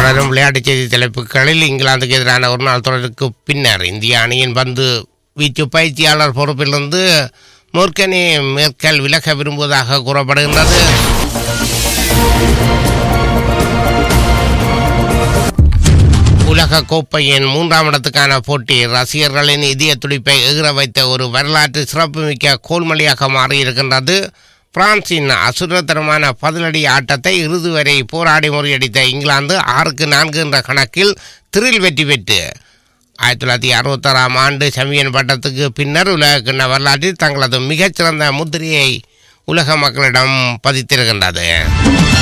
தொடரும் விளையாட்டுச் செய்தி தலைப்புகளில் இங்கிலாந்துக்கு எதிரான ஒரு நாள் தொடருக்கு பின்னர் இந்திய அணியின் பந்து வீச்சு பயிற்சியாளர் பொறுப்பிலிருந்து மோர்கனி மேற்கல் விலக விரும்புவதாக கூறப்படுகின்றது உலக கோப்பையின் மூன்றாம் இடத்துக்கான போட்டி ரசிகர்களின் இதய துடிப்பை எகிற வைத்த ஒரு வரலாற்று சிறப்புமிக்க கோல்மொழியாக மாறியிருக்கின்றது பிரான்சின் அசுரத்தரமான பதிலடி ஆட்டத்தை இறுதி வரை போராடி முறியடித்த இங்கிலாந்து ஆறுக்கு நான்கு என்ற கணக்கில் திரில் வெற்றி பெற்று ஆயிரத்தி தொள்ளாயிரத்தி அறுபத்தாறாம் ஆண்டு சாம்பியன் பட்டத்துக்கு பின்னர் உலக கிண்ண வரலாற்றில் தங்களது மிகச்சிறந்த முத்திரையை உலக மக்களிடம் பதித்திருக்கின்றது